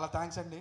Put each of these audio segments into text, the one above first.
చాలా థ్యాంక్స్ అండి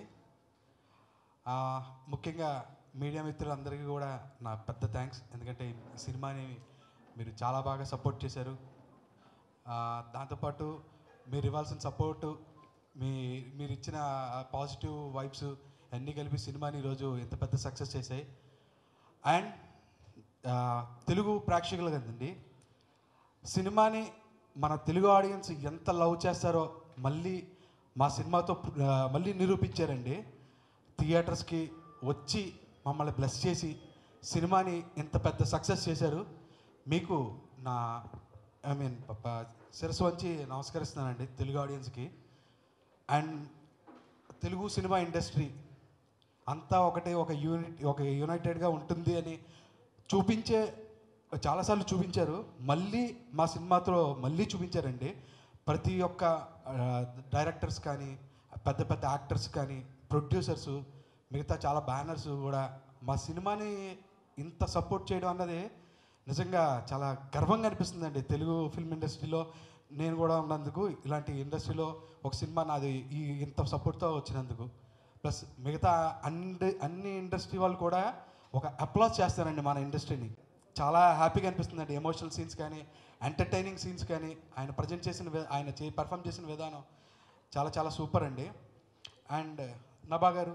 ఆ, ముఖ్యంగా మీడియా మిత్రులందరికీ కూడా నా పెద్ద థ్యాంక్స్ ఎందుకంటే ఈ సినిమాని మీరు చాలా బాగా సపోర్ట్ చేశారు ఆ, దాంతోపాటు మీరు ఇవ్వాల్సిన సపోర్టు మీ మీరు ఇచ్చిన పాజిటివ్ వైబ్స్ అన్నీ కలిపి సినిమాని ఈరోజు ఇంత పెద్ద సక్సెస్ చేశాయి అండ్ ఆ, తెలుగు ప్రేక్షకులు కదండి సినిమాని మన తెలుగు ఆడియన్స్ ఎంత లవ్ చేస్తారో మళ్ళీ మా సినిమాతో ఆ, మళ్ళీ నిరూపించారండి థియేటర్స్కి వచ్చి మమ్మల్ని బ్లెస్ చేసి సినిమాని ఇంత పెద్ద సక్సెస్ చేశారు మీకు నా ఐ మీన్ శిరస్సు వంచి నమస్కరిస్తున్నానండి తెలుగు ఆడియన్స్కి అండ్ తెలుగు సినిమా ఇండస్ట్రీ అంతా ఒకటే ఒక యూనిట్ ఒక యునైటెడ్గా ఉంటుంది అని చూపించే చాలాసార్లు చూపించారు మళ్ళీ మా సినిమాతో మళ్ళీ చూపించారండి ప్రతి ఒక్క డైరెక్టర్స్ కానీ పెద్ద పెద్ద యాక్టర్స్ కానీ ప్రొడ్యూసర్స్ మిగతా చాలా బ్యానర్స్ కూడా మా సినిమాని ఇంత సపోర్ట్ చేయడం అన్నది నిజంగా చాలా గర్వంగా అనిపిస్తుందండి తెలుగు ఫిల్మ్ ఇండస్ట్రీలో నేను కూడా ఉన్నందుకు ఇలాంటి ఇండస్ట్రీలో ఒక సినిమా నాది ఈ ఇంత సపోర్ట్తో వచ్చినందుకు ప్లస్ మిగతా అన్ని అన్ని ఇండస్ట్రీ వాళ్ళు కూడా ఒక అప్లాస్ చేస్తారండి మన ఇండస్ట్రీని చాలా హ్యాపీగా అనిపిస్తుందండి ఎమోషనల్ సీన్స్ కానీ ఎంటర్టైనింగ్ సీన్స్ కానీ ఆయన ప్రజెంట్ చేసిన వి- ఆయన చే పర్ఫామ్ చేసిన విధానం చాలా చాలా సూపర్ అండి అండ్ నభా గారు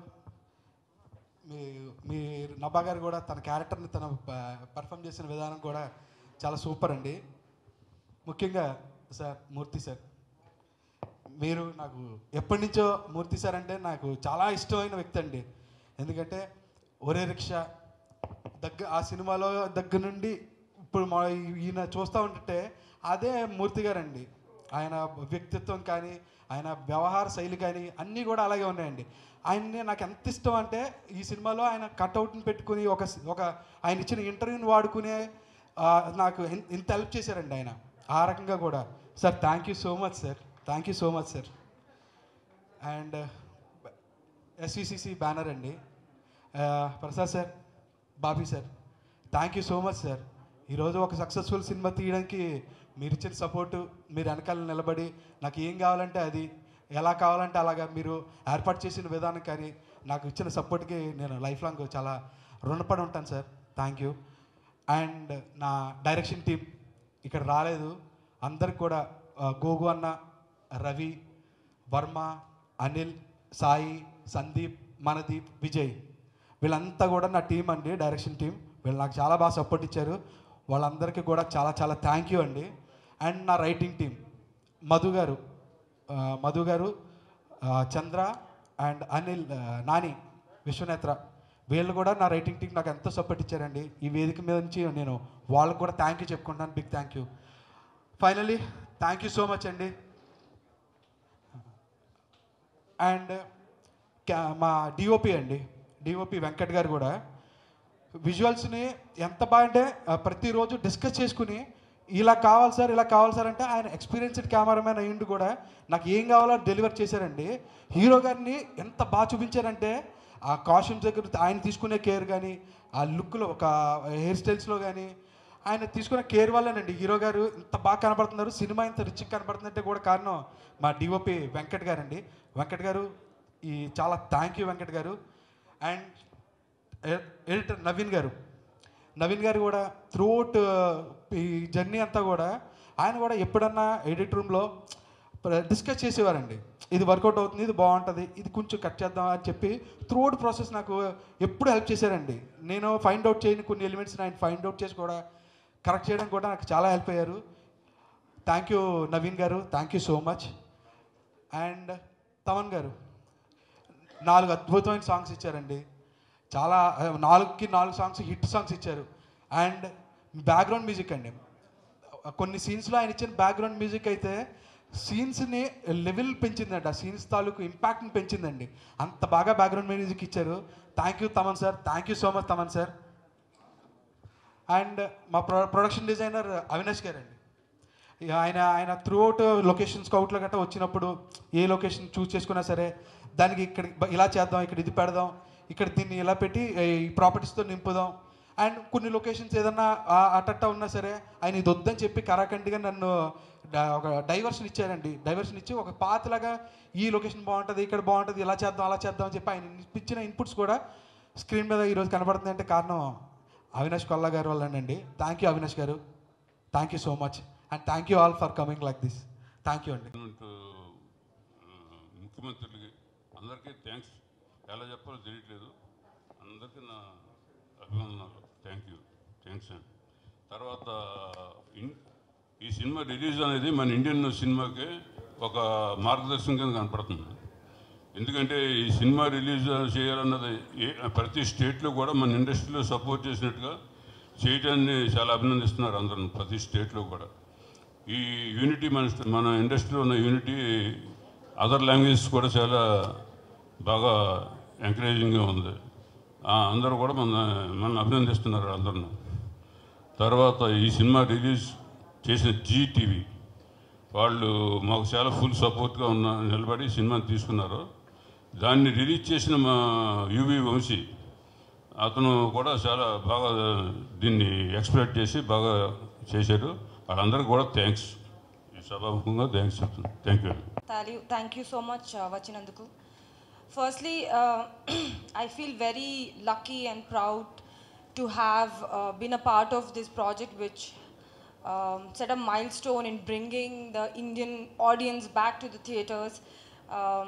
మీ మీ నభా గారు కూడా తన క్యారెక్టర్ని తన పర్ఫామ్ చేసిన విధానం కూడా చాలా సూపర్ అండి ముఖ్యంగా సార్ మూర్తి సార్ మీరు నాకు ఎప్పటి నుంచో మూర్తి సార్ అంటే నాకు చాలా ఇష్టమైన వ్యక్తి అండి ఎందుకంటే ఒరే రిక్షా దగ్గర ఆ సినిమాలో దగ్గర నుండి ఇప్పుడు మా ఈయన చూస్తూ ఉంటే అదే మూర్తి గారండి ఆయన వ్యక్తిత్వం కానీ ఆయన వ్యవహార శైలి కానీ అన్నీ కూడా అలాగే ఉన్నాయండి ఆయన్ని నాకు ఎంత ఇష్టం అంటే ఈ సినిమాలో ఆయన కట్అవుట్ని పెట్టుకుని ఒక ఒక ఆయన ఇచ్చిన ఇంటర్వ్యూని వాడుకునే ఆ, నాకు ఇన్- ఇంత హెల్ప్ చేశారండి ఆయన ఆ రకంగా కూడా sir thank you so much sir thank you so much sir and SVCC banner అండి ఆ, Prasad sir Bobby sir thank you so much sir ఈరోజు ఒక సక్సెస్ఫుల్ సినిమా తీయడానికి మీరు ఇచ్చిన సపోర్టు మీరు వెనకాల నిలబడి నాకు ఏం కావాలంటే అది ఎలా కావాలంటే అలాగా మీరు ఏర్పాటు చేసిన విధానం కానీ నాకు ఇచ్చిన సపోర్ట్కి నేను లైఫ్ లాంగ్ చాలా రుణపడి ఉంటాను సార్ థ్యాంక్ యూ అండ్ నా డైరెక్షన్ టీం ఇక్కడ రాలేదు అందరికి కూడా ఆ, గోగు అన్న రవి వర్మ అనిల్ సాయి సందీప్ మనదీప్ విజయ్ వీళ్ళంతా కూడా నా టీం అండి డైరెక్షన్ టీం వీళ్ళు నాకు చాలా బాగా సపోర్ట్ ఇచ్చారు వాళ్ళందరికీ కూడా చాలా చాలా థ్యాంక్ యూ అండి అండ్ నా రైటింగ్ టీం మధు గారు ఆ, మధు గారు ఆ, చంద్ర అండ్ అనిల్ ఆ, నాని విశ్వనేత్ర వీళ్ళు కూడా నా రైటింగ్ టీం నాకు ఎంతో సపోర్ట్ ఇచ్చారండి ఈ వేదిక మీద నుంచి నేను వాళ్ళకు కూడా థ్యాంక్ యూ చెప్పుకుంటాను big thank you finally thank you so much అండి అండ్ క్యా- మా డిఓపి అండి డిఓపి వెంకట్ గారు కూడా విజువల్స్ని ఎంత బాగా అంటే ఆ, ప్రతిరోజు డిస్కస్ చేసుకుని ఇలా కావాలి సార్ ఇలా కావాలి సార్ అంటే ఆయన ఎక్స్పీరియన్స్డ్ కెమెరామెన్ అయ్యిండు కూడా నాకు ఏం కావాలో డెలివర్ చేశారండి హీరో గారిని ఎంత బాగా చూపించారంటే ఆ కాస్ట్యూమ్స్ దగ్గర ఆయన తీసుకునే కేర్ కానీ ఆ లుక్లో ఒక హెయిర్ స్టైల్స్లో కానీ ఆయన తీసుకునే కేర్ వల్లేనండి హీరో గారు ఇంత బాగా కనపడుతున్నారు సినిమా ఇంత రిచ్గా కనపడుతుందంటే కూడా కారణం మా డిఓపి వెంకట్ గారు అండి వెంకట్ గారు ఈ చాలా థ్యాంక్ యూ వెంకట్ గారు అండ్ ఎ- ఎడిటర్ నవీన్ గారు నవీన్ గారు కూడా త్రూఅవుట్ ఈ జర్నీ అంతా కూడా ఆయన కూడా ఎప్పుడన్నా ఎడిట్ రూమ్లో డిస్కస్ చేసేవారండి ఇది వర్కౌట్ అవుతుంది ఇది బాగుంటుంది ఇది కొంచెం కట్ చేద్దాం అని చెప్పి త్రూఅవుట్ ప్రాసెస్ నాకు ఎప్పుడు హెల్ప్ చేశారండి నేను ఫైండ్ అవుట్ చేయని కొన్ని ఎలిమెంట్స్ ఆయన ఫైండ్ అవుట్ చేసి కూడా కరెక్ట్ చేయడం కూడా నాకు చాలా హెల్ప్ అయ్యారు thank you Naveen garu thank you so much and Thaman garu నాలుగు అద్భుతమైన సాంగ్స్ ఇచ్చారండి చాలా ఆ, నాలుగుకి నాలుగు సాంగ్స్ హిట్ సాంగ్స్ ఇచ్చారు అండ్ బ్యాక్గ్రౌండ్ మ్యూజిక్ అండి కొన్ని సీన్స్లో ఆయన ఇచ్చిన బ్యాక్గ్రౌండ్ మ్యూజిక్ అయితే సీన్స్ని లెవెల్ పెంచిందండి ఆ సీన్స్ తాలూకు ఇంపాక్ట్ని పెంచిందండి అంత బాగా బ్యాక్గ్రౌండ్ మ్యూజిక్ ఇచ్చారు thank you Thaman sir thank you so much Thaman sir and మా ప్రొ ప్రొడక్షన్ డిజైనర్ అవినాష్ గారు అండి ఇక ఆయన ఆయన త్రూఅవుట్ లొకేషన్ స్కౌట్లో గట్రా వచ్చినప్పుడు ఏ లొకేషన్ చూస్ చేసుకున్నా సరే దానికి ఇక్కడ ఇలా చేద్దాం ఇక్కడ ఇది పెడదాం ఇక్కడ దీన్ని ఇలా పెట్టి ఈ ప్రాపర్టీస్తో నింపుదాం అండ్ కొన్ని లొకేషన్స్ ఏదన్నా ఆ- అటట్ట ఉన్నా సరే ఆయన ఇది వద్దని చెప్పి కరాఖండిగా నన్ను డ- ఒక డైవర్షన్ ఇచ్చారండి డైవర్షన్ ఇచ్చి ఒక పాతలాగా ఈ లొకేషన్ బాగుంటుంది ఇక్కడ బాగుంటుంది ఇలా చేద్దాం అలా చేద్దాం అని చెప్పి ఆయన ఇచ్చిన ఇన్పుట్స్ కూడా స్క్రీన్ మీద ఈరోజు కనబడుతుంది అంటే కారణం అవినాష్ కొల్లా గారి వల్లనండి thank you Avinash garu thank you so much and thank you all for coming like this thank you అండి గవర్నమెంట్ ముఖ్యమంత్రులకి అందరికీ థ్యాంక్స్ ఎలా చెప్పాలో తెలియట్లేదు అందరికీ నా అభివందనాలు థ్యాంక్ యూ థ్యాంక్స్ అండి తర్వాత ఇన్- ఈ సినిమా రిలీజ్ అనేది మన ఇండియన్ సినిమాకి ఒక మార్గదర్శనం కింద కనపడుతుంది ఎందుకంటే ఈ సినిమా రిలీజ్ చేయాలన్నది ఏ ప్రతి స్టేట్లో కూడా మన ఇండస్ట్రీలో సపోర్ట్ చేసినట్టుగా చేయడాన్ని చాలా అభినందిస్తున్నారు అందరూ ప్రతి స్టేట్లో కూడా ఈ యూనిటీ మన మన ఇండస్ట్రీలో ఉన్న యూనిటీ అదర్ లాంగ్వేజెస్ కూడా చాలా బాగా ఎంకరేజింగ్గా ఉంది ఆ, అందరూ కూడా మన మన అభినందిస్తున్నారు అందరూ తర్వాత ఈ సినిమా రిలీజ్ చేసిన జీ టీవీ వాళ్ళు మాకు చాలా ఫుల్ సపోర్ట్గా ఉన్న నిలబడి సినిమాని తీసుకున్నారు దాన్ని రిలీజ్ చేసిన మా యువి వంశీ అతను కూడా చాలా బాగా దీన్ని ఎక్స్ప్లెయిట్ చేసి బాగా చేశారు వాళ్ళందరికీ కూడా థ్యాంక్స్ ఈ సభాముఖంగా థ్యాంక్స్ చెప్తున్నాను thank you Thank you, thank you so much, uh, Vachinanduku. Firstly, uh, I feel very lucky and proud to have uh, been a part of this project, which um, set a milestone in bringing the Indian audience back to the theaters. Um,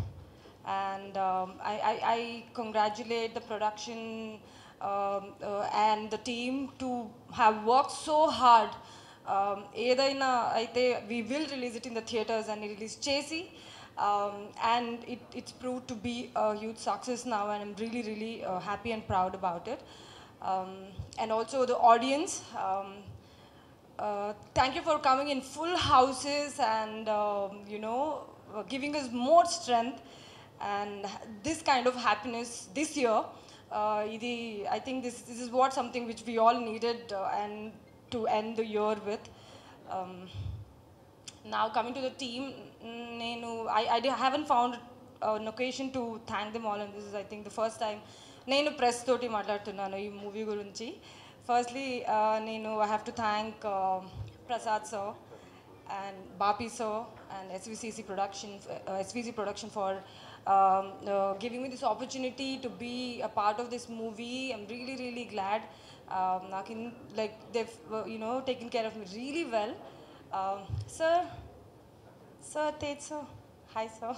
and um, I, I, I congratulate the production um, uh, and the team to have worked so hard um, ఏదైనా అయితే we will release it in the theatres అని release చేసి and it it's prove to be huge success now and I'm really really happy and proud about it and also the audience uh, thank you for coming in full houses and um, you know uh, giving us more strength and this kind of happiness this year uh, idi- i think this, this is what something which we all needed uh, and to end the year with um, now coming to the team నేను I, I haven't found uh, an occasion to thank them all and this is I think the first time నేను press తోటి మాట్లాడుతున్నాను ఈ movie గురించి firstly నేను I have to thank Prasad sir and Bapi sir and SVCC production SVC production for giving me this opportunity to be a part of this movie I'm really really glad నాకు in like they you know taking care of me really well sir Sir, Tej sir. Hi, sir.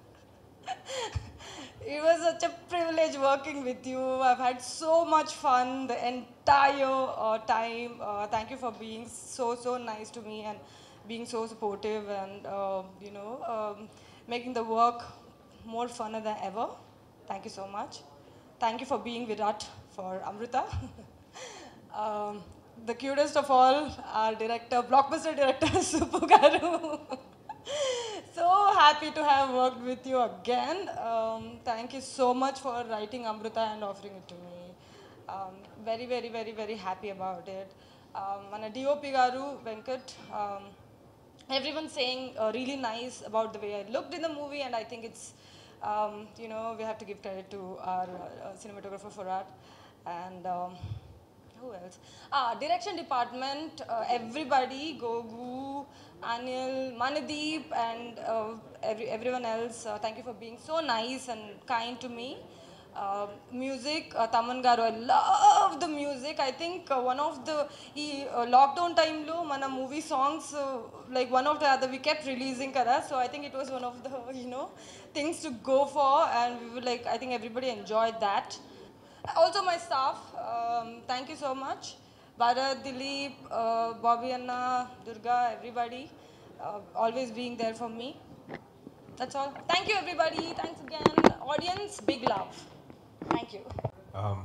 it was such a privilege working with you. I've had so much fun the entire uh, time. Uh, thank you for being so, so nice to me and being so supportive and, uh, you know, um, making the work more funner than ever. Thank you so much. Thank you for being Virat for Amrita. um, the cutest of all, our director, blockbuster director, Supu Garu. so happy to have worked with you again. Um, thank you so much for writing Amrita and offering it to me. Um, very, very, very, very happy about it. Um, మన DOP గారు Venkat um, everyone's saying uh, really nice about the way I looked in the movie, and I think it's, um, you know, we have to give credit to our uh, cinematographer for that. And um, who else? Ah, direction department, uh, everybody, Gogu, Anil, Manadeep, and uh, every, everyone else. Uh, thank you for being so nice and kind to me. Uh, music, uh, Taman Garu, I love the music. I think uh, one of the ఈ lockdown టైంలో మన movie songs like one of the other we kept releasing కదా so I think it was one of the you know things to go for and we will like I think everybody enjoy that also my staff thank you so much Bharat Dilip Bobby అన్న Durga everybody always being there for me that's all thank you everybody thanks again audience big love thank you Um,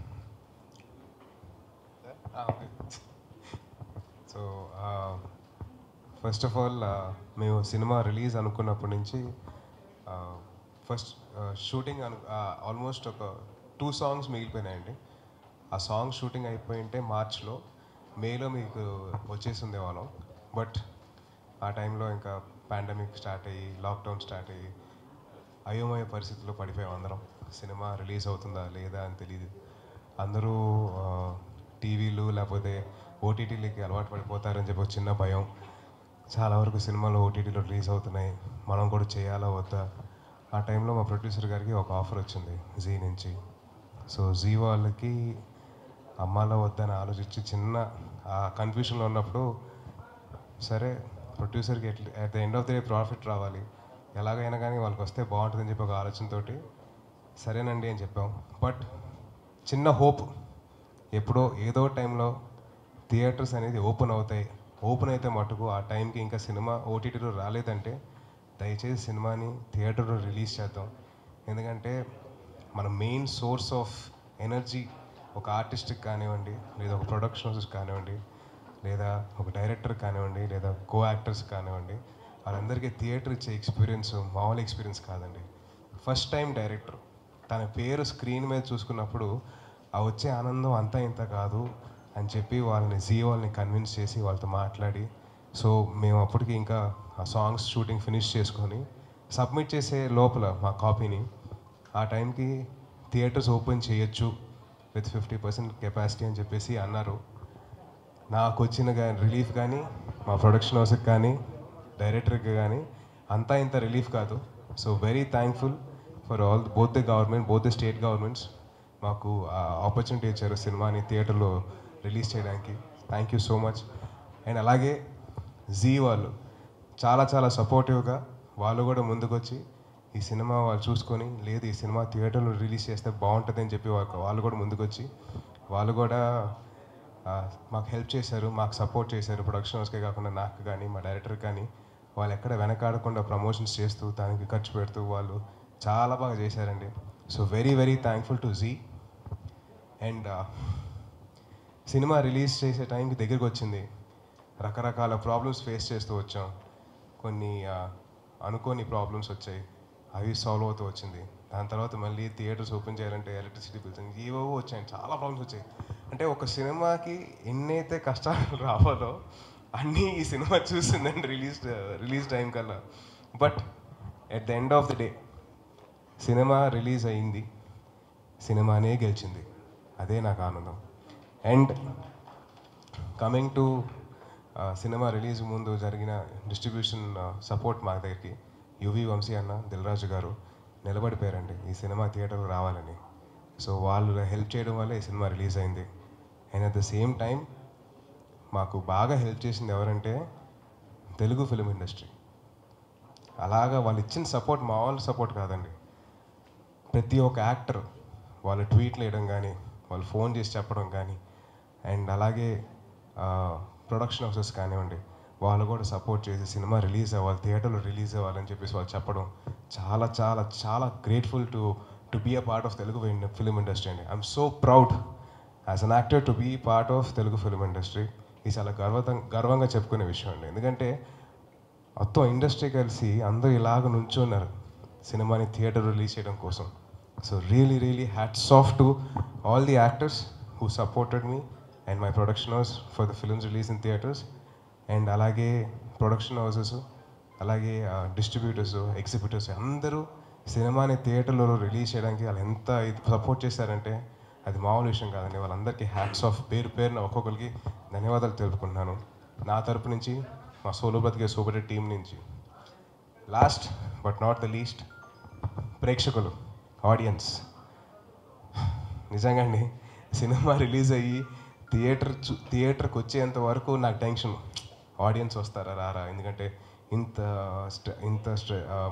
so first of all మేము cinema release అనుకున్నప్పటి నుంచి first shooting అను almost ఒక two songs మిగిలిపోయినాయండి ఆ song shooting అయిపోయింటే మార్చ్లో మేలో మీకు వచ్చేసి ఉండేవాళ్ళం బట్ ఆ టైంలో ఇంకా పాండమిక్ స్టార్ట్ అయ్యి లాక్డౌన్ స్టార్ట్ అయ్యి అయోమయ పరిస్థితుల్లో పడిపోయాం అందరం సినిమా రిలీజ్ అవుతుందా లేదా అని తెలియదు అందరూ టీవీలు లేకపోతే ఓటీటీలకి అలవాటు పడిపోతారని చెప్పి ఒక చిన్న భయం చాలా వరకు సినిమాలు ఓటీటీలో రిలీజ్ అవుతున్నాయి మనం కూడా చేయాలా వద్దా ఆ టైంలో మా ప్రొడ్యూసర్ గారికి ఒక ఆఫర్ వచ్చింది జీ నుంచి సో జీ వాళ్ళకి అమ్మాలో వద్దని ఆలోచించి చిన్న ఆ కన్ఫ్యూషన్లో ఉన్నప్పుడు సరే ప్రొడ్యూసర్కి ఎట్లా at the end of the day profit రావాలి ఎలాగైనా కానీ వాళ్ళకి వస్తే బాగుంటుందని చెప్పి ఒక ఆలోచనతోటి సరేనండి అని చెప్పాం బట్ చిన్న హోప్ ఎప్పుడో ఏదో టైంలో థియేటర్స్ అనేది ఓపెన్ అవుతాయి ఓపెన్ అయితే మటుకు ఆ టైంకి ఇంకా సినిమా ఓటీటీలో రాలేదంటే దయచేసి సినిమాని థియేటర్లో రిలీజ్ చేద్దాం ఎందుకంటే మన మెయిన్ సోర్స్ ఆఫ్ ఎనర్జీ ఒక ఆర్టిస్ట్కి కానివ్వండి లేదా ఒక ప్రొడక్షన్ హౌసెస్ కానివ్వండి లేదా ఒక డైరెక్టర్ కానివ్వండి లేదా కో యాక్టర్స్ కానివ్వండి వాళ్ళందరికీ థియేటర్ ఇచ్చే ఎక్స్పీరియన్స్ మామూలు ఎక్స్పీరియన్స్ కాదండి ఫస్ట్ టైం డైరెక్టర్ తన పేరు స్క్రీన్ మీద చూసుకున్నప్పుడు ఆ వచ్చే ఆనందం అంతా ఇంత కాదు అని చెప్పి వాళ్ళని జీ వాళ్ళని కన్విన్స్ చేసి వాళ్ళతో మాట్లాడి సో మేము అప్పటికి ఇంకా ఆ సాంగ్స్ షూటింగ్ ఫినిష్ చేసుకొని సబ్మిట్ చేసే లోపల మా కాపీని ఆ టైంకి థియేటర్స్ ఓపెన్ చేయొచ్చు విత్ ఫిఫ్టీ పర్సెంట్ కెపాసిటీ అని చెప్పేసి అన్నారు నాకు వచ్చిన గా రిలీఫ్ కానీ మా ప్రొడక్షన్ హౌస్కి కానీ డైరెక్టర్కి కానీ అంతా ఇంత రిలీఫ్ కాదు so very thankful for all both the government both the state governments మాకు ఆపర్చునిటీ ఇచ్చారు సినిమాని థియేటర్లో రిలీజ్ చేయడానికి thank you so much and అలాగే జీ వాళ్ళు చాలా చాలా సపోర్టివ్గా వాళ్ళు కూడా ముందుకొచ్చి ఈ సినిమా వాళ్ళు చూసుకొని లేదు ఈ సినిమా థియేటర్లో రిలీజ్ చేస్తే బాగుంటుంది అని చెప్పి వాళ్ళు వాళ్ళు కూడా ముందుకొచ్చి వాళ్ళు కూడా ఆ, మాకు హెల్ప్ చేశారు మాకు సపోర్ట్ చేశారు ప్రొడక్షన్ హౌస్కే కాకుండా నాకు కానీ మా డైరెక్టర్ కానీ వాళ్ళు ఎక్కడ వెనకాడకుండా ప్రమోషన్స్ చేస్తూ దానికి ఖర్చు పెడుతూ వాళ్ళు చాలా బాగా చేశారండి so very very thankful to Zee and cinema release చేసే టైంకి దగ్గరికి వచ్చింది రకరకాల ప్రాబ్లమ్స్ ఫేస్ చేస్తూ వచ్చాం కొన్ని ఆ, అనుకోని ప్రాబ్లమ్స్ వచ్చాయి అవి సాల్వ్ అవుతూ వచ్చింది దాని తర్వాత మళ్ళీ థియేటర్స్ ఓపెన్ చేయాలంటే ఎలక్ట్రిసిటీ బిల్స్ ఏవో వచ్చాయి చాలా ప్రాబ్లమ్స్ వచ్చాయి అంటే ఒక సినిమాకి ఎన్నైతే కష్టాలు రావాలో అన్నీ ఈ సినిమా చూసిందండి రిలీజ్ రిలీజ్ టైం కల్లా but at the end of the day cinema release అయింది సినిమానే గెలిచింది అదే నాకు ఆనందం and coming to cinema release ముందు జరిగిన డిస్ట్రిబ్యూషన్ సపోర్ట్ మా దగ్గరికి యువి వంశీ అన్న దిల్రాజు గారు నిలబడిపోయారండి ఈ సినిమా థియేటర్కి రావాలని సో వాళ్ళు హెల్ప్ చేయడం వల్ల ఈ సినిమా రిలీజ్ అయింది and at the same time మాకు బాగా హెల్ప్ చేసింది ఎవరంటే తెలుగు ఫిలిం ఇండస్ట్రీ అలాగా వాళ్ళు ఇచ్చిన సపోర్ట్ మామూలు సపోర్ట్ కాదండి ప్రతి ఒక్క యాక్టర్ వాళ్ళు ట్వీట్లు వేయడం కానీ వాళ్ళు ఫోన్ చేసి చెప్పడం కానీ అండ్ అలాగే ప్రొడక్షన్ హౌసెస్ కానివ్వండి వాళ్ళు కూడా సపోర్ట్ చేసి సినిమా రిలీజ్ అవ్వాలి థియేటర్లో రిలీజ్ అవ్వాలని చెప్పేసి వాళ్ళు చెప్పడం చాలా చాలా చాలా grateful to to be a part of Telugu film industry అండి I'm so proud as an actor to be part of Telugu film industry ఇది చాలా గర్వ గర్వంగా చెప్పుకునే విషయం అండి ఎందుకంటే మొత్తం ఇండస్ట్రీ కలిసి అందరూ ఇలాగ నుంచున్నారు సినిమాని థియేటర్ రిలీజ్ చేయడం కోసం so really really hats off to all the actors who supported me and my production house for the films release in theatres and అలాగే ప్రొడక్షన్ హౌసెస్ అలాగే డిస్ట్రిబ్యూటర్స్ ఎగ్జిబ్యూటర్స్ అందరూ సినిమాని థియేటర్లో రిలీజ్ చేయడానికి వాళ్ళు ఎంత సపోర్ట్ చేశారంటే అది మామూలు విషయం కాదండి వాళ్ళందరికీ హ్యాట్స్ ఆఫ్ పేరు పేరున ఒక్కొక్కరికి ధన్యవాదాలు తెలుపుకుంటున్నాను నా తరపు నుంచి మా సోలో బతికే సూపర్ టీం నుంచి last but not the least ప్రేక్షకులు ఆడియన్స్ నిజంగా అండి సినిమా రిలీజ్ అయ్యి థియేటర్ చూ- థియేటర్కి వచ్చేంత వరకు నాకు టెన్షన్ ఆడియన్స్ వస్తారా రారా ఎందుకంటే ఇంత స్ట ఇంత స్ట్ర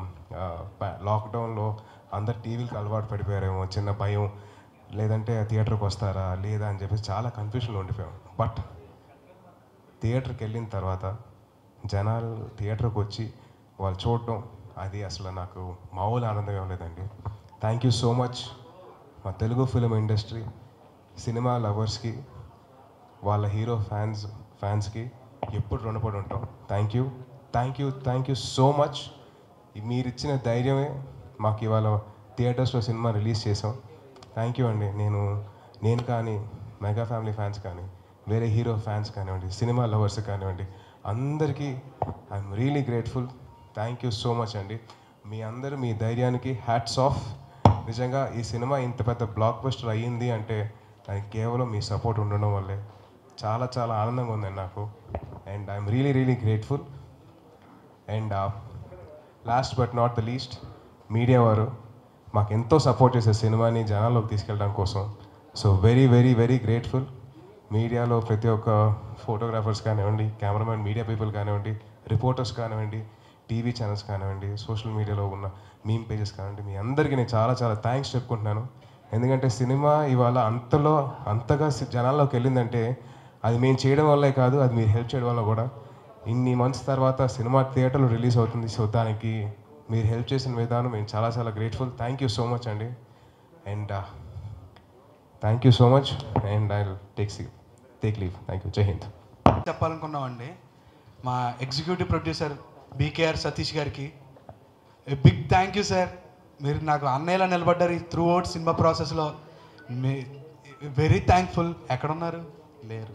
లాక్డౌన్లో అందరు టీవీలకు అలవాటు పడిపోయారేమో చిన్న భయం లేదంటే థియేటర్కి వస్తారా లేదా అని చెప్పేసి చాలా కన్ఫ్యూషన్లో ఉండిపోయాం బట్ థియేటర్కి వెళ్ళిన తర్వాత జనాలు థియేటర్కి వచ్చి వాళ్ళు చూడటం అది అసలు నాకు మామూలు ఆనందం ఇవ్వలేదండి థ్యాంక్ యూ సో మచ్ మా తెలుగు ఫిలిం ఇండస్ట్రీ సినిమా లవర్స్కి వాళ్ళ హీరో ఫ్యాన్స్ ఫ్యాన్స్కి ఎప్పుడు రుణపడి ఉంటాం thank you thank you thank you so much మీరు ఇచ్చిన ధైర్యమే మాకు ఇవాళ థియేటర్స్లో సినిమా రిలీజ్ చేసాం థ్యాంక్ యూ అండి నేను నేను కానీ మెగా ఫ్యామిలీ ఫ్యాన్స్ కానీ వేరే హీరో ఫ్యాన్స్ కానివ్వండి సినిమా లవర్స్ కానివ్వండి అందరికీ I'm really grateful thank you so much అండి మీ అందరూ మీ ధైర్యానికి హ్యాట్స్ ఆఫ్ నిజంగా ఈ సినిమా ఇంత పెద్ద బ్లాక్ బస్టర్ అయ్యింది అంటే దానికి కేవలం మీ సపోర్ట్ ఉండడం వల్లే చాలా చాలా ఆనందంగా ఉందండి నాకు and I'm really really grateful and last but not the least media వారు మాకు ఎంతో సపోర్ట్ చేసే సినిమాని జనాల్లోకి తీసుకెళ్ళడం కోసం so very very very grateful మీడియాలో ప్రతి ఒక్క ఫోటోగ్రాఫర్స్ కానివ్వండి కెమెరామెన్ మీడియా పీపుల్ కానివ్వండి రిపోర్టర్స్ కానివ్వండి టీవీ ఛానల్స్ కానివ్వండి సోషల్ మీడియాలో ఉన్న మీమ్ పేజెస్ కానివ్వండి మీ అందరికీ నేను చాలా చాలా థ్యాంక్స్ చెప్పుకుంటున్నాను ఎందుకంటే సినిమా ఇవాళ అంతలో అంతగా సి- జనాల్లోకి వెళ్ళిందంటే అది మేము చేయడం వల్లే కాదు అది మీరు హెల్ప్ చేయడం వల్ల కూడా ఇన్ని మంత్స్ తర్వాత సినిమా థియేటర్లో రిలీజ్ అవుతుంది సో దానికి మీరు హెల్ప్ చేసిన విధానం మేము చాలా చాలా grateful thank you so much అండి and thank you so much and I take take leave thank you జై హింద్ చెప్పాలనుకున్నామండి మా ఎగ్జిక్యూటివ్ ప్రొడ్యూసర్ బీకేఆర్ సతీష్ గారికి బిగ్ థ్యాంక్ యూ సార్ మీరు నాకు అన్నయ్యలా నిలబడ్డారు త్రూ అవుట్ సినిమా ప్రాసెస్లో మీ వెరీ థ్యాంక్ఫుల్ ఎక్కడున్నారు లేరు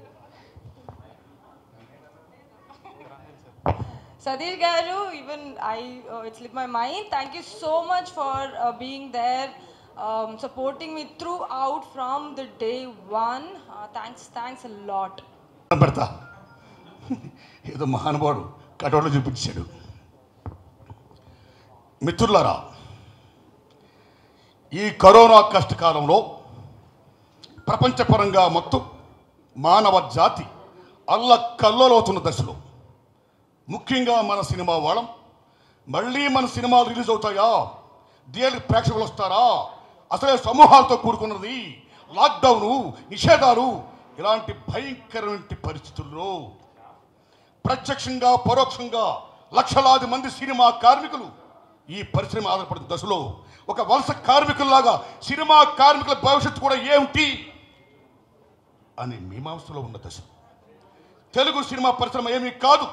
Sadish Garu, even I, uh, it slipped my mind. Thank you so much for uh, being there, um, supporting me throughout from the day one. Uh, thanks, thanks a lot. పెడతా ఏదో మహానుభావుడు కటోట్లో చూపించాడు మిత్రులారా ఈ corona కష్టకాలంలో ప్రపంచపరంగా మొత్తం మానవ జాతి అల్ల కల్లోలవుతున్న దశలో ముఖ్యంగా మన సినిమా వాళ్ళం మళ్ళీ మన సినిమాలు రిలీజ్ అవుతాయా థియేటర్ ప్రేక్షకులు వస్తారా అసలే సమూహాలతో కూడుకున్నది లాక్డౌను నిషేధాలు ఇలాంటి భయంకరమైన పరిస్థితుల్లో ప్రత్యక్షంగా పరోక్షంగా లక్షలాది మంది సినిమా కార్మికులు ఈ పరిశ్రమ ఆధారపడిన దశలో ఒక వలస కార్మికుల్లాగా సినిమా కార్మికుల భవిష్యత్తు కూడా ఏమిటి అని మీమాంసలో ఉన్న దశ తెలుగు సినిమా పరిశ్రమ ఏమీ కాదు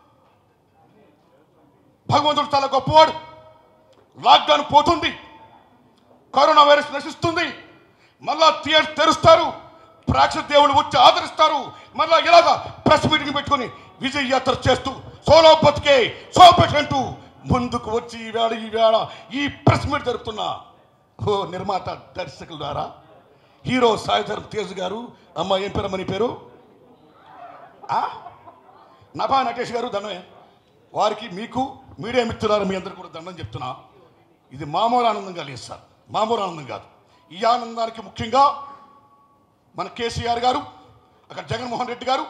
భగవంతుడు చాలా గొప్పవాడు లాక్డౌన్ పోతుంది కరోనా వైరస్ నశిస్తుంది మళ్ళా థియేటర్ తెరుస్తారు ప్రేక్షక దేవుళ్ళు వచ్చి ఆదరిస్తారు మళ్ళా ఇలాగా ప్రెస్ మీటింగ్ పెట్టుకొని విజయ యాత్ర చేస్తూ సోలో బతికే సో అంటూ ముందుకు వచ్చి ఈవేళ ఈవేళ ఈ ప్రెస్ మీట్ జరుపుతున్నా ఓ నిర్మాత దర్శకుల ద్వారా హీరో సాయిధరం తేజ్ గారు అమ్మ ఏం పేరమ్మ నీ పేరు ఆ? నభా నటేష్ గారు దండమే వారికి మీకు మీడియా మిత్రులారు మీ అందరికీ కూడా దండం చెప్తున్నా ఇది మామూలు ఆనందంగా లేదు సార్ మామూలు ఆనందం కాదు ఈ ఆనందానికి ముఖ్యంగా మన కేసీఆర్ గారు అక్కడ జగన్మోహన్ రెడ్డి గారు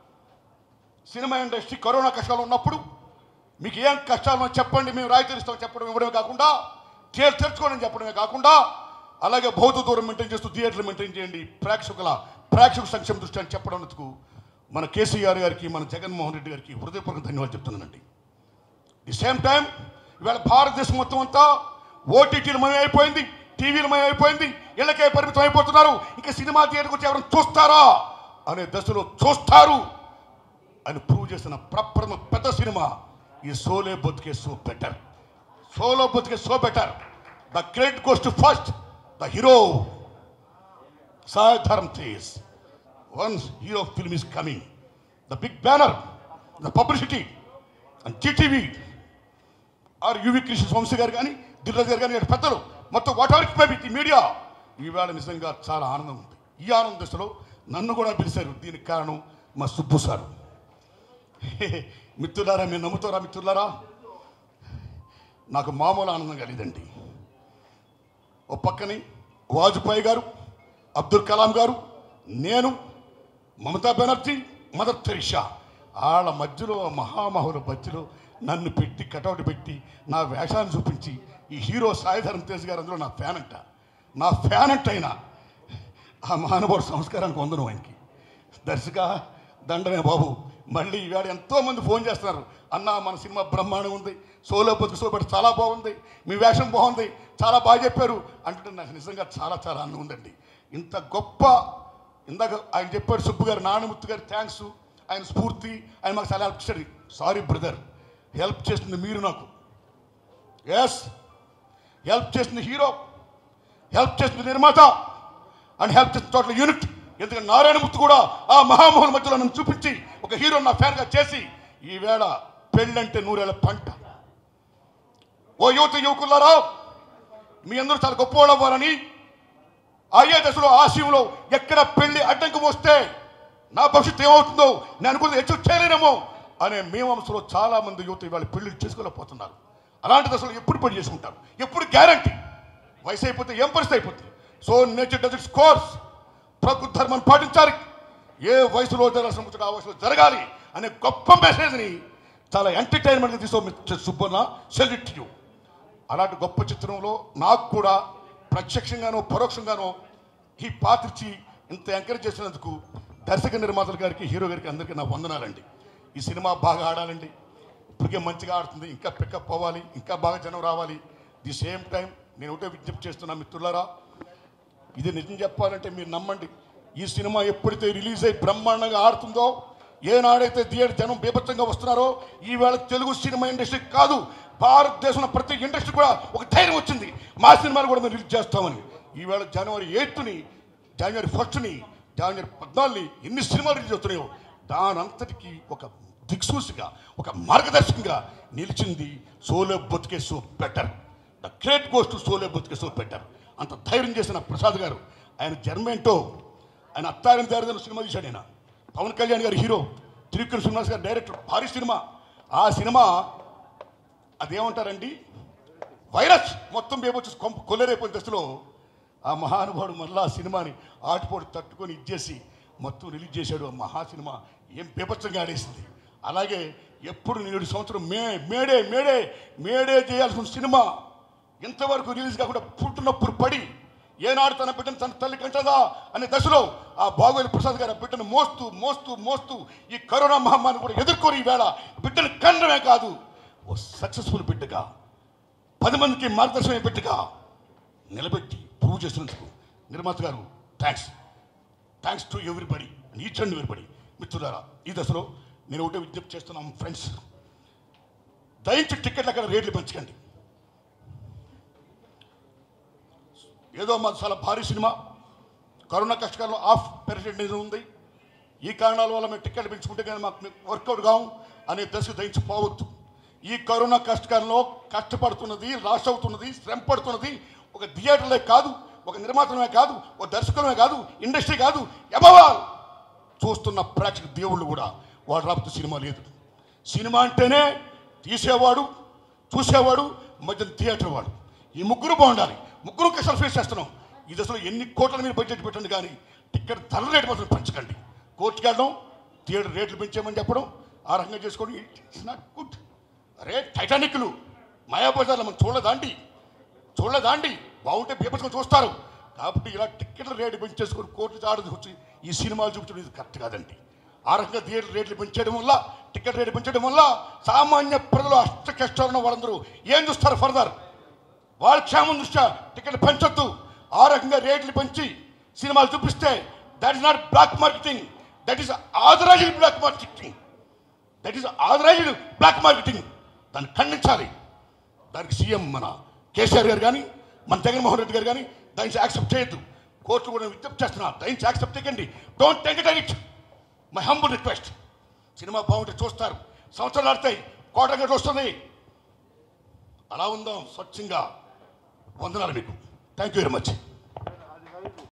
సినిమా ఇండస్ట్రీ కరోనా కష్టాలు ఉన్నప్పుడు మీకు ఏం కష్టాలు ఉన్నాయో చెప్పండి మేము రాయితీ ఇస్తాం చెప్పడం ఇవ్వడమే కాకుండా థియేటర్ తెరుచుకోవడం చెప్పడమే కాకుండా అలాగే భౌతిక దూరం మెయింటైన్ చేస్తూ థియేటర్లు మెయింటైన్ చేయండి ప్రేక్షకుల ప్రేక్షక సంక్షేమ దృష్టి అని చెప్పడానికి మన కేసీఆర్ గారికి మన జగన్మోహన్ రెడ్డి గారికి హృదయపూర్వక ధన్యవాదాలు చెప్తున్నానండి ది సేమ్ టైం ఇవాళ భారతదేశం మొత్తం అంతా ఓటీటీలు మయం అయిపోయింది టీవీలు మయం అయిపోయింది ఇళ్ళకే పరిమితం అయిపోతున్నారు ఇంకా సినిమా థియేటర్కి వచ్చి ఎవరైనా చూస్తారా అనే దశలో చూస్తారు అని ప్రూవ్ చేసిన ప్రప్రథమ పెద్ద సినిమా ఈ సోలే బతికే సో బెటర్ సోలో బతికే so better the credit goes to first the hero Sai Dharam Tej once hero film is coming the big banner the publicity and TTV or UV Krishna Vamsi గారు కానీ దిల్రాజ్ గారు కానీ ఇలాంటి పెద్దలు మొత్తం వాట్ ఎవర్ మేబీ ఈ మీడియా ఈవేళ నిజంగా చాలా ఆనందం ఉంది ఈ ఆనంద దశలో నన్ను కూడా పిలిచారు దీనికి కారణం మా సుబ్బు సార్ మిత్రులారా మీరు నమ్ముతారా మిత్రులారా నాకు మామూలు ఆనందం కలిగిందండి ఓ పక్కని వాజ్పేయి గారు అబ్దుల్ కలాం గారు నేను మమతా బెనర్జీ మదర్ తెరిషా వాళ్ళ మధ్యలో ఆ మహామహుల మధ్యలో నన్ను పెట్టి కటౌట్ పెట్టి నా వేషాన్ని చూపించి ఈ హీరో సాయిధరం తేజ్ గారు అందులో నా ఫ్యాన్ అంట నా ఫ్యాన్ అంట అయినా ఆ మహానుభావుడు సంస్కారానికి వందను ఆయనకి దర్శక దండమే బాబు మళ్ళీ ఈవేళ ఎంతోమంది ఫోన్ చేస్తున్నారు అన్న మన సినిమా బ్రహ్మాండం ఉంది సోలో బతుకు సోపెట్టి చాలా బాగుంది మీ వేషం బాగుంది చాలా బాగా చెప్పారు అంటే నాకు నిజంగా చాలా చాలా ఆనందం ఉందండి ఇంత గొప్ప ఇందాక ఆయన చెప్పాడు సుబ్బు గారు నానముత్తు గారు థ్యాంక్స్ ఆయన స్ఫూర్తి ఆయన మాకు చాలా హెల్ప్ చేశాడు సారీ బ్రదర్ హెల్ప్ చేస్తుంది మీరు నాకు ఎస్ హెల్ప్ చేస్తుంది హీరో హెల్ప్ చేస్తుంది నిర్మాత అండ్ హెల్ప్ చేసిన టోటల్ యూనిట్ ఎందుకంటే నారాయణమూర్తి కూడా ఆ మహామోహన్ మధ్యలో నన్ను చూపించి ఒక హీరో నా ఫ్యాన్గా చేసి ఈవేళ పెళ్ళంటే నూరేళ్ళ పంట ఓ యువత యువకులారా మీ అందరూ చాలా గొప్పవాళ్ళు అవ్వాలని అయ్యే దశలో ఆశయంలో ఎక్కడ పెళ్లి అడ్డంకం వస్తే నా భవిష్యత్తు ఏమవుతుందో నేను అనుకున్నది హెచ్చు చేయలేనేమో అనే మీమాంసలో చాలా మంది యువత ఇవాళ పెళ్లి చేసుకోలేకపోతున్నారు అలాంటి దశలో ఎప్పుడు పెళ్లి చేసుకుంటారు ఎప్పుడు గ్యారంటీ వయసు అయిపోతే ఏం పరిస్థితి అయిపోతుంది so nature does its course ప్రకృతి ధర్మాన్ని పాటించాలి ఏ వయసులో జరగాల్సిన ముచ్చట ఆ వయసులో జరగాలి అనే గొప్ప మెసేజ్ని చాలా ఎంటర్టైన్మెంట్గా తీసుకో మిస్టర్ సుబ్బన్న సెల్యూట్ యూ అలాంటి గొప్ప చిత్రంలో నాకు కూడా ప్రత్యక్షంగానో పరోక్షంగానో ఈ పాత్రిచ్చి ఇంత ఎంకరేజ్ చేసినందుకు దర్శక నిర్మాతల గారికి హీరో గారికి అందరికీ నా వందనాలండి ఈ సినిమా బాగా ఆడాలండి ఇప్పటికే మంచిగా ఆడుతుంది ఇంకా పికప్ అవ్వాలి ఇంకా బాగా జనం రావాలి ది సేమ్ టైం నేను ఒకటే విజ్ఞప్తి చేస్తున్నా మిత్రులారా ఇది నిజం చెప్పాలంటే మీరు నమ్మండి ఈ సినిమా ఎప్పుడైతే రిలీజ్ అయ్యి బ్రహ్మాండంగా ఆడుతుందో ఏనాడైతే థియేటర్ జనం బీభత్సంగా వస్తున్నారో ఈవేళ తెలుగు సినిమా ఇండస్ట్రీ కాదు భారతదేశంలో ప్రతి ఇండస్ట్రీ కూడా ఒక ధైర్యం వచ్చింది మా సినిమాలు కూడా మేము రిలీజ్ చేస్తామని ఈవేళ జనవరి ఎయిత్ని జనవరి ఫస్ట్ని జనవరి పద్నాలుగుని ఎన్ని సినిమాలు రిలీజ్ అవుతున్నాయో దానంతటికి ఒక దిక్సూసిగా ఒక మార్గదర్శకంగా నిలిచింది సోలో బొతికే so better the great goes to solo బొతికే సో బెటర్ అంత ధైర్యం చేసిన ప్రసాద్ గారు ఆయన జన్మేంటో ఆయన అత్తారిని దారిదన్న సినిమా తీశాడు ఆయన పవన్ కళ్యాణ్ గారు హీరో త్రివిక్రమ్ శ్రీనివాస్ గారు డైరెక్టర్ భారీ సినిమా ఆ సినిమా అదేమంటారండి వైరస్ మొత్తం బేబొచ్చి కొంప కొల్లరైపోయిన దశలో ఆ మహానుభావుడు మళ్ళా ఆ సినిమాని ఆటిపోటు తట్టుకొని ఇచ్చేసి మొత్తం రిలీజ్ చేశాడు ఆ మహా సినిమా ఏం బీభత్సంగా ఆడేసింది అలాగే ఎప్పుడు నేడు సంవత్సరం మే మేడే మేడే మేడే చేయాల్సిన సినిమా ఇంతవరకు రిలీజ్ కాకుండా పుట్టినప్పుడు పడి ఏనాడు తన బిడ్డను తన తల్లి కంటదా అనే దశలో ఆ బాగోలి ప్రసాద్ గారు ఆ బిడ్డను మోస్తూ మోస్తూ మోస్తూ ఈ కరోనా మహమ్మారిని కూడా ఎదుర్కొని ఈవేళ బిడ్డను కండమే కాదు ఓ సక్సెస్ఫుల్ బిడ్డగా పది మందికి మార్గదర్శనం బిడ్డగా నిలబెట్టి ప్రూవ్ చేసినందుకు నిర్మాత గారు thanks thanks to everybody each and everybody మిత్రులారా ఈ దశలో నేను ఒకటే విజ్ఞప్తి చేస్తున్నాం ఫ్రెండ్స్ దయించి టికెట్లు అక్కడ రేట్లు పెంచకండి ఏదో మా చాలా భారీ సినిమా కరోనా కష్టకాలంలో ఆఫ్ పెరిగేది ఉంది ఈ కారణాల వల్ల మేము టికెట్లు పెంచుకుంటే కానీ మాకు వర్కౌట్ కావు అనే దశ దయించి పోవద్దు ఈ కరోనా కష్టకాలంలో కష్టపడుతున్నది లాస్ అవుతున్నది శ్రమ పడుతున్నది ఒక థియేటర్లే కాదు ఒక నిర్మాతమే కాదు ఒక దర్శకులమే కాదు ఇండస్ట్రీ కాదు ఎబవాల్ చూస్తున్న ప్రేక్షక దేవుళ్ళు కూడా వాడు రాబోతు సినిమా లేదు సినిమా అంటేనే తీసేవాడు చూసేవాడు మధ్య థియేటర్ వాడు ఈ ముగ్గురు బాగుండాలి ముగ్గురు కష్టాలు ఫేస్ చేస్తున్నాం ఈ దశలో ఎన్ని కోట్ల మీరు బడ్జెట్ పెట్టండి కానీ టికెట్ ధర రేటు మాత్రం పెంచకండి కోర్టుకి వెళ్ళడం థియేటర్ రేట్లు పెంచామని చెప్పడం ఆ రకంగా చేసుకోవడం ఇట్స్ నాట్ గుడ్ అరే టైటానిక్లు మాయాబజార్లో మనం చూడలేదాండి చూడలేదాండి బాగుంటే బీపత్సం చూస్తారు కాబట్టి ఇలా టికెట్ల రేటు పెంచేసుకొని కోర్టు ఆడది వచ్చి ఈ సినిమాలు చూపించడం ఇది కరెక్ట్ కాదండి ఆ రకంగా థియేటర్ రేట్లు పెంచడం వల్ల టికెట్ రేటు పెంచడం వల్ల సామాన్య ప్రజలు అష్ట కష్టాలున్న వాళ్ళందరూ ఏం చూస్తారు ఫర్దర్ వాళ్ళ క్షేమం దృష్ట్యా టికెట్ పెంచొద్దు ఆ రకంగా రేట్లు పెంచి సినిమాలు చూపిస్తే that is not black marketing that is authorized black marketing that is authorized black marketing దాన్ని ఖండించాలి దానికి సీఎం మన కేసీఆర్ గారు కానీ మన జగన్మోహన్ రెడ్డి గారు కానీ దాన్ని యాక్సెప్ట్ చేయొద్దు కోర్టు కూడా విజ్ఞప్తి చేస్తున్నా దాన్ని యాక్సెప్ట్ చేయకండి don't take it my humble request cinema బాగుంటే చూస్తారు సంవత్సరాలు ఆడతాయి కోట గంట వస్తుంది అలా ఉందాం స్వచ్ఛంగా వందనాలు మీకు థ్యాంక్ యూ వెరీ మచ్